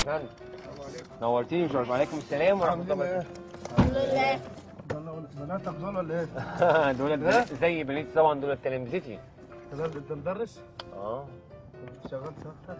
فندم نورتيني وشرف عليكم السلام ورحمه الله وبركاته الحمد لله بناتك دول ولا ايه؟ دول زي بنيتي طبعا دول تلامذتي انت انت مدرس؟ اه شغال شغال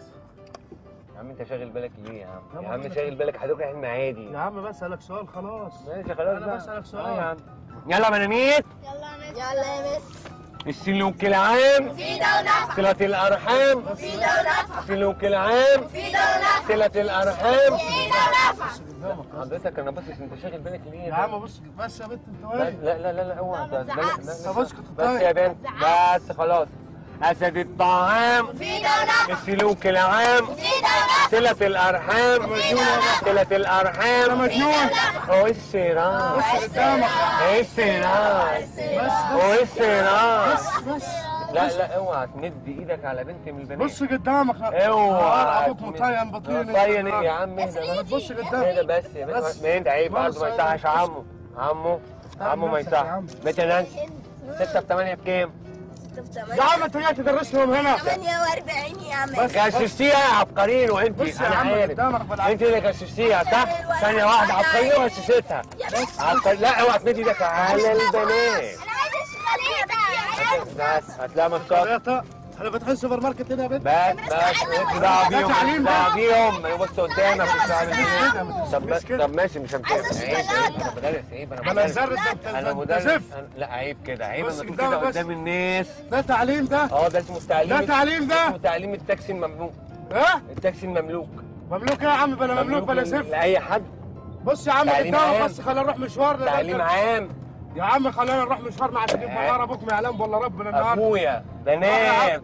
يا عم انت شاغل بالك ليه يا عم يا يا عم عم شاغل بالك حضرتك احنا عادي يا عم بسألك سؤال خلاص ماشي خلاص أنا بقى. بسألك سؤال. آه يا عم يلا بنانيت يلا يا مس يلا يا مس السلوك العام في دولة صلة الأرحام في دولة السلوك العام في دولة صلة الأرحام في دولة حضرتك أنا باصص أنت شاغل بالك ليه يا عم بص بس يا بنت انت لا واقف لا لا لا لا اوعى لا، ما ده- تزعقش. لا- لا- طب اسكت بس طيب. يا بنت بس خلاص أسد الطعام في دولة السلوك العام في دولة صلة الأرحام صلة الأرحام مجنون هو السيران بص قدامك ايه السيران بس هو السيران بس بس لا لا اوعى تمد ايدك على بنت من البنات بص قدامك اوعى ابوك مطين بطين مطين ايه يا عم اهدى ما بس تبص اهدى قدامك بس يا بنت بس. ما انت عيب برضه بص ما يصحش بص. عمو عمو عمو ما نفسك يا يصحش عم. بنت نانسي 6 ب 8 بكام؟ يا عم انت جاي تدرسهم هنا 48 يا مس غششتيها يا عبقريين وانت بص يا انا عم عارف قدامك بالعكس. انت اللي غششتيها صح؟ ثانية واحدة عبقرية وغششتها يا مس عبقرية لا اوعى تمد ايدك على البنات انا عايز الشغالية بقى بس هتلاقيها مسكرة ثلاثة احنا فاتحين سوبر ماركت هنا يا بنت بس بس انت دعوة بيهم تعليم بقى. دعوة بيهم بص قدامك مش عارف ايه طب مش كده. طب ماشي مش هنتكلم عايزة عيب شوكولاتة. عيب انا بدرس عيب انا انا بدرس زرت انا انت مدرس زفت أنا- لا عيب كده عيب بص انا تقول قدامك كده بس. قدام الناس ده تعليم ده اه ده اسمه التعليم ده تعليم ده اسمه تعليم التاكسي المملوك ها التاكسي المملوك مملوك ايه يا عم بلا مملوك بلا من- زفت لاي حد بص يا عم تعليم قدامك عام. بس خلينا نروح مشوار ده تعليم ده- عام يا عم خلينا نروح مشوار مع تجيب مرار ابوك ما يعلم والله ربنا النهارده ابويا بنات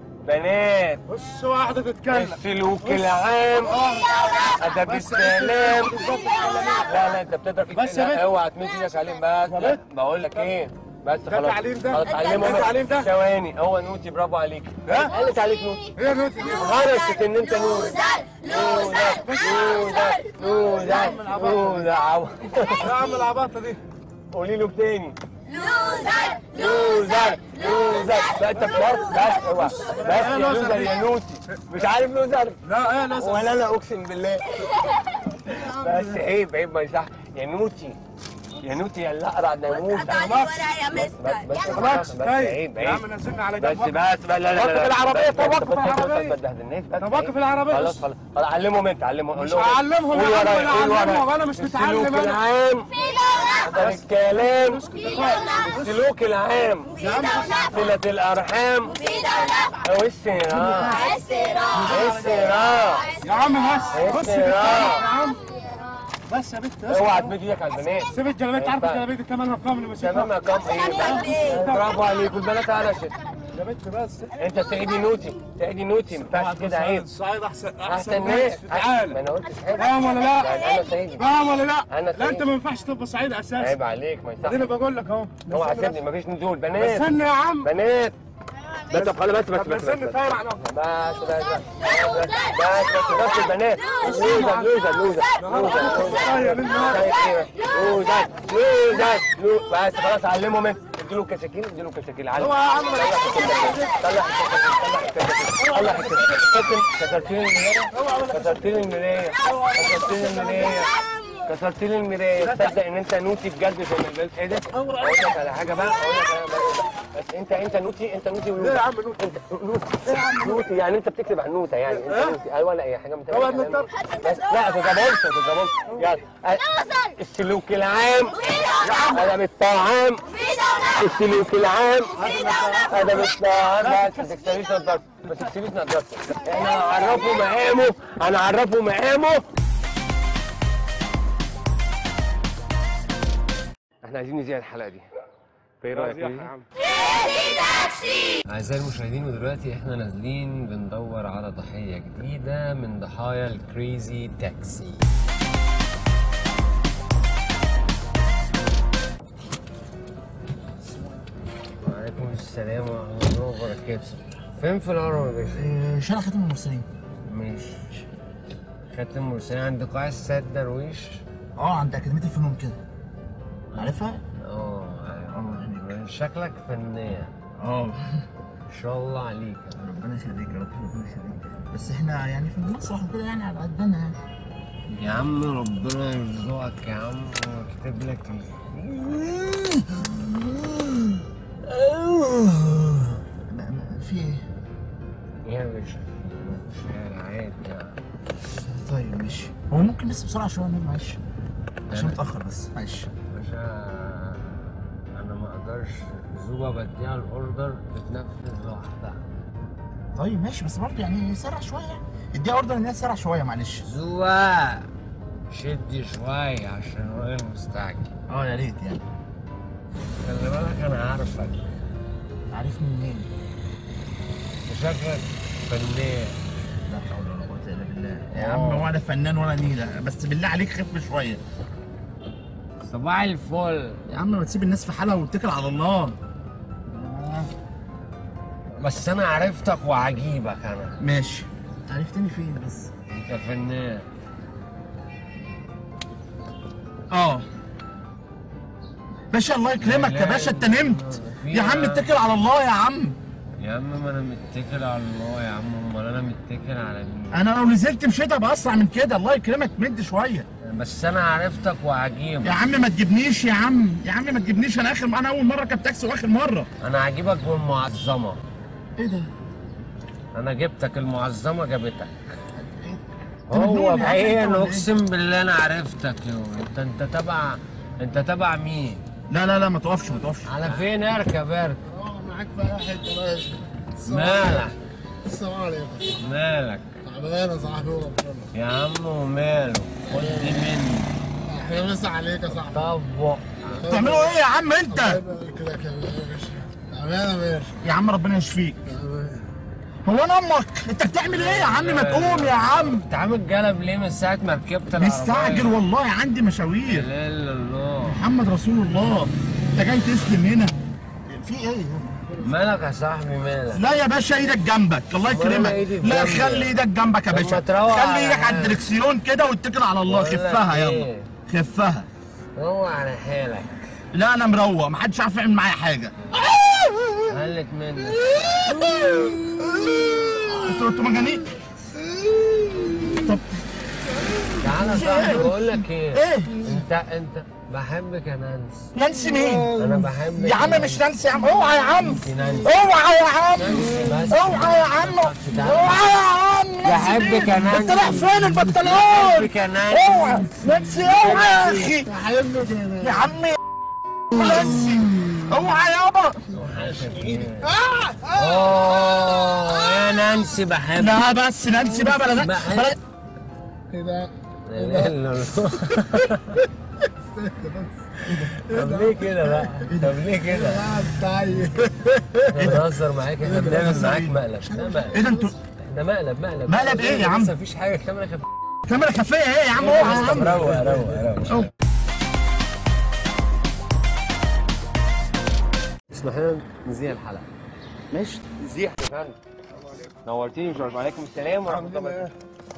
بنات بص واحده تتكلم السلوك العام ادب بس- السلام لا لا انت بتقدر بس يا لا، بنت. اوعى تمد ايدك عليهم بس يا لا بنت. بقول لك ايه بس ده خلاص تعليم ده؟ خلاص علمهم ده تعليم ده؟ ثواني هو نوتي برافو عليك ها؟ قالت عليك نوتي ايه نوتي دي غرست ان انت نوتي لوزر نوزة نوزة نوزة عو- يا عم العباطه دي قولي له تاني لوزر لوزر لوزر لا انت بتعرف بس اوعى بس يا لوزر يا نوتي مش عارف لوزر لا ايه لازم ولا لا اقسم بالله بس عيب عيب ما يصح يا نوتي يا نوتي يا الاقرع ناموس قطع لي ورقة يا بس مستر بس خلاص بس طيب عيب يا عم عيب نزلنا على بس جنب بس بس لا لا لا وقف لا العربية، بس- طب بس- وقف بس- بس- العربية. ما تبهدلناش بس طب وقف عيب. العربية خلاص بس. خلاص خلاص علمهم انت علمهم مش قول لهم. هعلمهم قول يا عم، ورايا، أنا قول ورايا. هعلمهم، أنا مش متعلم السلوك أنا. العام في دولة هذا الكلام في دولة السلوك العام في دولة صلة الأرحام في دولة أو الصراع السراج الصراع يا عم بس إيه بص السراج؟ يا عم بس يا بنت اوعى تمد ايدك على البنات سيب الجلابيه تعرف ينفع. الجلابيه دي ثمنها كام اللي تمام ماسكها يا كم ايه برافو عليك والبنات علشت يا بنت بس انت سعيدي نوتي سعيدي نوتي ما ينفعش كده عيب الصعيد احسن احسن ناس ما تعال انا قلت حاجه فاهم ولا لا؟ يعني انا سعيدي فاهم ولا لا؟ أنا لا انت سعيد. ما ينفعش تبقى صعيد اساسا عيب عليك ما اديني يصحش بقول لك اهو اوعى تسيبني مفيش نزول بنات استنى يا عم بنات بس طب خلاص بس بس طب بس بس استنى بس طاير على بس بس بس بس بس البنات لوزر لوزر لوزر لوزر طاير النهار لوزر لوزر لوزر بس خلاص علمهم انت اديله كشاكيل اديله كشاكيل علم هو يا عم طلع الكشاكيل طلع الكشاكيل كسرت لي المرايه كسرت لي المرايه كسرت لي المرايه كسرت لي المرايه تصدق ان انت نوتي بجد زي ما البنت ايه ده اقول لك على حاجه بقى اقول لك على حاجة. بس انت انت نوتي انت نوتي ليه يا عم نوتي؟ انت نوتي نوتي يعني انت بتكتب عن نوته يعني انت نوتي ايوه ولا اي حاجه من هو النوتة؟ بس لا تتبلش تتبلش يلا السلوك العام ادب الطعام في دولة السلوك العام في دولة ادب الطعام بس ما تكسريش نضارتك ما تكسريش نضارتك احنا هنعرفه مقامه هنعرفه مقامه احنا عايزين نذيع الحلقه دي فايه رايك يا نذيع؟ عم أعزائي المشاهدين ودلوقتي احنا نازلين بندور على ضحية جديدة من ضحايا الكريزي تاكسي وعليكم السلام ورحمة الله وبركاته فين في الهرم يا باشا؟ شارع خاتم المرسلين ماشي خاتم مرسلين عند قاع السيد درويش اه عند اكاديميه الفنون كده عارفها؟ اه شكلك فنان اه ما شاء الله عليك ربنا يخليك يا رب ربنا يخليك بس احنا يعني في المسرح وكده يعني على قدنا يعني يا عم ربنا يرزقك يا عم ويكتب لك ال- لا ما- في ايه؟ يا باشا شارع عادي يعني طيب ماشي هو ممكن بس بسرعه شويه نام معلش عشان متاخر بس معلش باشا انا ما اقدرش زوبة بديها الاوردر تتنفذ لوحدها طيب ماشي بس برضه يعني سرع شويه اديها اوردر ان هي تسرع شويه معلش زوبة شدي شوية عشان الراجل مستعجل اه يا ريت يعني خلي بالك انا عارفك عارفني منين؟ شكلك فنان لا حول ولا قوه الا بالله يا عم ولا فنان ولا نيله بس بالله عليك خف شويه صباح الفل يا عم ما تسيب الناس في حالها واتكل على الله بس انا عرفتك وعجيبك انا ماشي عرفتني فين بس انت فنان اه باشا الله يكرمك يا باشا انت نمت يا عم اتكل على الله يا عم يا عم ما انا متكل على الله يا عم امال انا متكل على مين انا لو نزلت مشيت ابقى اسرع من كده الله يكرمك مد شويه بس انا عرفتك وعجيبك يا عم ما تجيبنيش يا عم يا عم ما تجيبنيش انا اخر انا اول مره كنت تاكسي واخر مره انا عاجبك بالمعظمه ايه ده انا جبتك المعظمه جابتك أنت مجنون هو يا عم بعين أنت ولا إيه؟ اقسم بالله انا عرفتك يو انت انت تبع انت تبع مين لا لا لا ما توقفش ما توقفش على فين اركب اركب اه معاك في اي حته يا باشا مالك السلام عليكم مالك تعبان يا صاحبي وربنا يا عم وماله خد دي مني احنا مسا عليك يا صاحبي طبق بتعملوا ايه يا عم انت كده كده يا باشا تعبان يا باشا يا عم ربنا يشفيك تعبان. هو انا امك انت بتعمل ايه يا عم ما تقوم يا عم انت عامل جلب ليه من ساعه ما ركبت العربيه مستعجل والله عندي مشاوير لا اله الا الله محمد رسول الله انت جاي تسلم هنا في ايه مالك يا صاحبي مالك لا يا باشا ايدك جنبك الله أمال أنا يكرمك إيدي في لا جنبي. خلي ايدك جنبك يا طب باشا ما تروق خلي على ايدك على حالك. الدركسيون كده واتكل على الله بقول لك خفها يلا إيه؟ خفها هو على حالك لا انا مروق محدش عارف يعمل معايا حاجه قلت منك انتوا انتوا مجانين طب تعالى يا صاحبي بقول لك ايه ايه انت انت بحبك يا نانسي نانسي مين انا بحبك يا عم مش نانسي يا عم اوعى يا عم نانسي نانسي اوعى يا عم نانسي بس اوعى يا عم اوعى يا عم نانسي بحبك يا مين؟ نانسي. انت رايح فين البنطلون بحبك يا نانسي اوعى نانسي اوعى يا اخي بحبك يا باشا يا عم نانسي اوعى يابا اوه يا نانسي بحبك لا بس نانسي بقى بلا بحب- بلا كده لا اله الا الله طب ليه كده بقى؟ طب ليه كده؟ قاعد طيب احنا بنهزر معاك احنا بنعمل معاك مقلب ده مقلب ايه ده انتوا ده مقلب مقلب مقلب ايه يا عم؟ لسه مفيش حاجه كاميرا خفيفه كاميرا خفيه ايه يا عم اوعى يا عم روق روق روق اسمح لنا نذيع الحلقه ماشي نذيع يا فندم نورتيني مش عارف عليكم السلام ورحمه الله وبركاته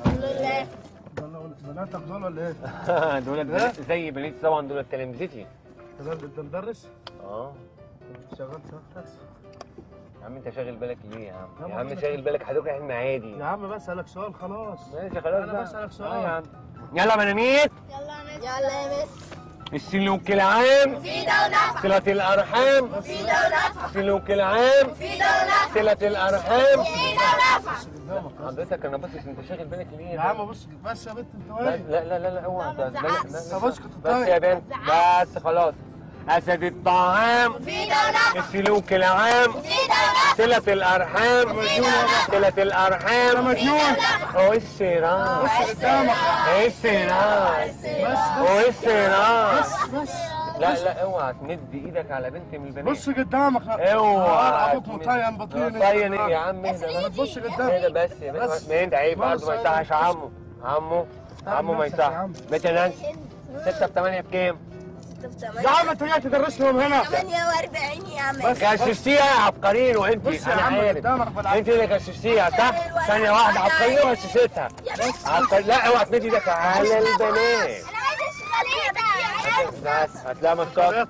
بناتك دول ولا ايه؟ دول بنات زي بنات طبعا دول تلامذتي انت انت مدرس؟ اه شغال تاكسي يا عم انت شاغل بالك ليه يا عم؟ يا عم شاغل بالك حضرتك حلم عادي يا عم بسألك سؤال خلاص ماشي خلاص أنا بقى. بسألك سؤال. اه يا عم يلا بنانيت يلا يا مس السلوك العام في دولة صلة الأرحام في دولة السلوك العام في دولة صلة الأرحام في دولة حضرتك أنا باصص أنت شاغل بالك ليه يا عم بص بس يا بنت انت لا واقف لا لا لا لا اوعى لا، ما لا لا لا تزعقش. لا طب اسكت بس طيب. يا بنت بس خلاص أسد الطعام في دولة السلوك العام في دولة صلة الأرحام صلة الأرحام مجنون هو السراج قدامك السراج بس هو السراج بس بس لا لا اوعى تمد ايدك على بنت من البنات بص قدامك اوعى ابوك مطين بطين طين ايه يا عم اهدى ما بس تبص اهدى قدامك بس يا بنت بس. ما انت عيب بس برضه ما أيوة. يصحش عمو عمو عمو ما نفسك يا يصحش عم. بنت يا نانسي 6 ب 8 بكام؟ يا عم انت جاي تدرس لهم هنا 48 يا مس غششتيها يا عبقرين وانت بص يا انا عم عارف قدامك بالعكس. انت اللي غششتيها صح؟ ثانية واحدة عبقرية وغششتها عبقرية لا اوعى تمد ايدك على البنات انا عايز الشغالية بس هتلاقيها مسكرة ثلاثة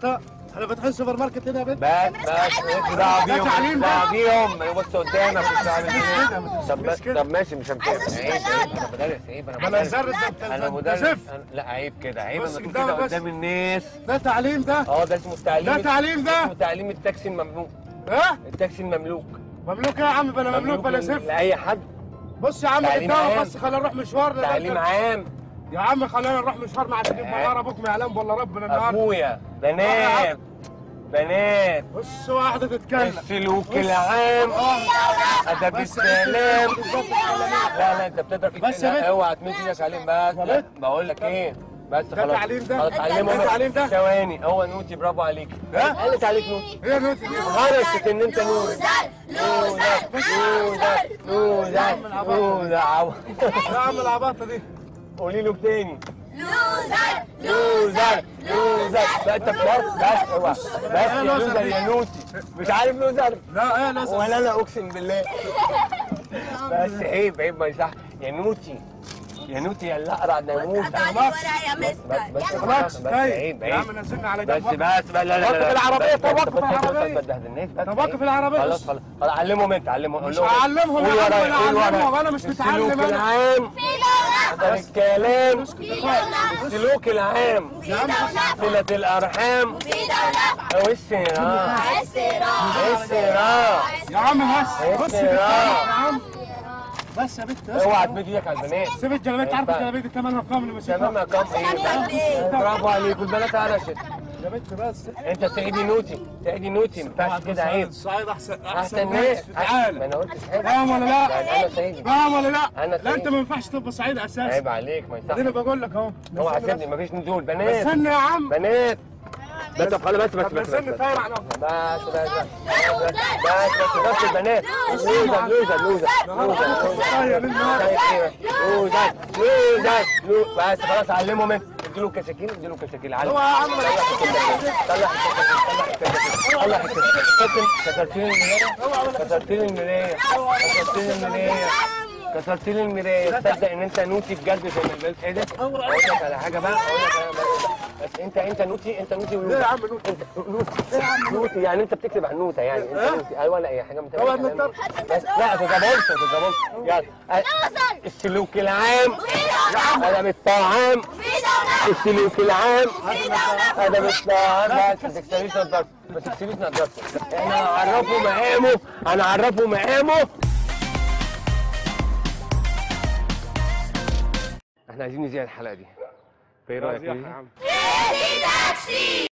احنا فاتحين سوبر ماركت هنا يا بنت بس بس مالكش دعوه ده بيهم تعليم مالكش دعوه بيهم انا بص قدامك مش عارف مش ايه كده، مش- طب مش كده. طب ماشي مش هنتكلم عايز عيب شوكولاتة. انا مدرس عيب انا انا مدرس زرد ده انت انا انت مدرس زفت أنا- لا عيب كده عيب بص لما تقول قدامك كده بس. قدام الناس ده تعليم ده اه ده اسمه التعليم ده تعليم ده اسمه تعليم التاكسي المملوك ها التاكسي المملوك مملوك ايه يا عم بلا مملوك بلا لل- زفت لاي حد بص يا عم تعليم قدامك عام. بس خلينا نروح مشوارنا ده تعليم انت- عام يا عم خلينا نروح مشوار مع تجيب آه. مغار ابوك ما يعلم والله ربنا النهارده ابويا بنات بنات بص واحده تتكلم السلوك العام ادب بس السلام بالظبط الكلام. لا لا انت بتضرب بس يا لا، بنت. اوعى تمد ايدك عليهم بس يا لا بنت. بقول لك ايه بس ده خلاص تعليم ده؟ خلاص علمهم ده تعليم ده؟ ثواني هو نوتي برافو عليك ها؟ قالت عليك نوتي هي نوتي دي غرست ان انت نوتي لوزر نوزة نوزة نوزة عو- يا عم العباطه دي قولي له تاني لوزر لوزر لوزر لا انت بتهزر بس اوعى بس يا لوزر يا نوتي مش عارف لوزر لا ايه لازم ولا انا اقسم بالله بس عيب عيب ما يصح يا نوتي يا نوتي يا اللي اقرع ناموس قطع لي ورقة يا بس مستر بس خلاص بس عيب يا عم عيب نزلنا على بس جنب بس بس لا لا لا وقف لا العربية، بس- طب بس- وقف بس- بس- العربية. بس- تهددناش بس طب وقف العربية خلاص بس. خلاص خلاص علمهم انت علمهم قول مش لهم هعلمهم قول يا عم، ورايا، أنا قول ورايا. هعلمهم، أنا مش متعلم السلوك أنا. العام في دولة ده الكلام في دولة السلوك العام في دولة صلة الأرحام في دولة والصراع الصراع الصراع يا عم بس بص يا يا عم بس يا بنت بس. اوعى تمد ايدك على البنات سيب الجلابيه انت عارف الجلابيه دي ثمنها كام اللي تمام ماسكها يا كام ايه برافو عليك والبنات قرشت يا بنت بس انت سعيدي نوتي سعيدي نوتي ما ينفعش كده عيب الصعيد احسن احسن ناس في ما العالم انا قلتش حاجه فاهم ولا لا؟ يعني انا سعيدي فاهم ولا لا؟ أنا لا انت سعيد. ما ينفعش تبقى صعيد اساسا عيب عليك ما اديني يصحش بقول لك اهو اوعى نزلني سيبني مفيش نزول بس. بنات نزلني يا عم بنات بس طب خلاص بس بس طب بس بس نزلني بس طاير على بس بس بس بس بس بس البنات لوزر لوزر لوزر لوزر طاير النهارده لوزر لوزر لوزر بس خلاص علمهم انت اديله كشاكيل اديله كشاكيل علم هو يا عم طلع الكشاكيل طلع الكشاكيل طلع الكشاكيل كسرتين المرايه كسرتين المرايه كسرتين المرايه كسرتين المرايه تصدق ان انت نوتي بجد زي ما البنت ايه ده اقول لك على حاجه بقى اقول لك على بس انت انت نوتي انت نوتي ليه يا عم نوتي؟ انت نوتي نوتي يعني انت بتكتب عن نوتة يعني انت اه؟ نوتي ايوه لا هي حاجه متابعه هو النوتة؟ بس لا تجاوبت تجاوبت يلا لوزر السلوك العام في دولة ادب الطعام في دولة السلوك العام في دولة ادب الطعام بس ما تكسريش نضارتك ما تكسريش نضارتك احنا هنعرفه مقامه هنعرفه مقامه احنا عايزين نذيع الحلقه دي فايه رايك يا نذيع؟ عم في تاكسي